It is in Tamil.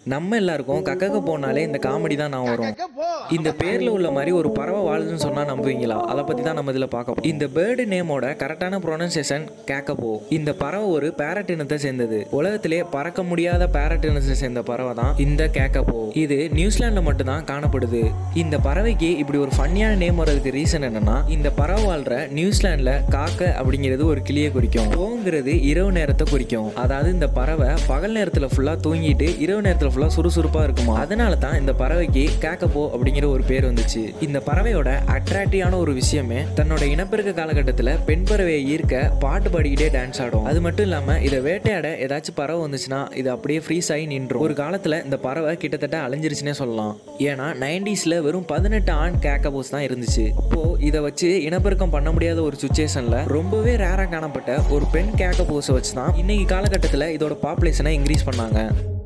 நம்ம எல்லாருக்கும் கக்கக்க போனாலே இந்த காமெடி தான் நான் வரும் இந்த பேர்ல உள்ள மாதிரி ஒரு பறவை வாழுதுன்னு சொன்னா நம்புவீங்களா அதை பத்தி தான் நம்ம இதுல பார்க்க போறோம். இந்த பேர்டு நேமோட கரெக்டான ப்ரொனன்சியேஷன் கேக்கப்போ இந்த பறவை ஒரு பேரட் இனத்தை சேர்ந்தது உலகத்திலே பறக்க முடியாத பேரட் இனத்தை சேர்ந்த பறவை தான் இந்த கேக்கப்போ இது நியூசிலாந்துல மட்டும்தான் காணப்படுது இந்த பறவைக்கு இப்படி ஒரு ஃபன்னியான நேம் வர்றதுக்கு ரீசன் என்னன்னா இந்த பறவை வாழ்ற நியூசிலாந்துல காக்க அப்படிங்கிறது ஒரு கிளியை குறிக்கும் போங்கிறது இரவு நேரத்தை குறிக்கும் அதாவது இந்த பறவை பகல் நேரத்துல ஃபுல்லா தூங்கிட்டு இரவு நேரத்துல ஃபுல்லா சுறுசுறுப்பா இருக்குமா அதனால தான் இந்த பறவைக்கு கேக்கப்போ அப்படிங்கிற ஒரு பேர் வந்துச்சு இந்த பறவையோட அட்ராக்டிவான ஒரு விஷயமே தன்னோட இனப்பெருக்க காலகட்டத்தில் பெண் பறவையை ஈர்க்க பாட்டு பாடிக்கிட்டே டான்ஸ் ஆடும் அது மட்டும் இல்லாம இதை வேட்டையாட ஏதாச்சும் பறவை வந்துச்சுன்னா இது அப்படியே ஃப்ரீஸ் ஆகி நின்றும் ஒரு காலத்துல இந்த பறவை கிட்டத்தட்ட அழிஞ்சிருச்சுன்னே சொல்லலாம் ஏன்னா நைன்டிஸ்ல வெறும் பதினெட்டு ஆண் கேக்கபோஸ் தான் இருந்துச்சு அப்போ இதை வச்சு இனப்பெருக்கம் பண்ண முடியாத ஒரு சுச்சுவேஷன்ல ரொம்பவே ரேரா காணப்பட்ட ஒரு பெண் கேக்கபோஸை வச்சு தான் இன்னைக்கு காலகட்டத்தில் இதோட பாப்புலேஷனை இன்க்ரீஸ் பண்ணாங்க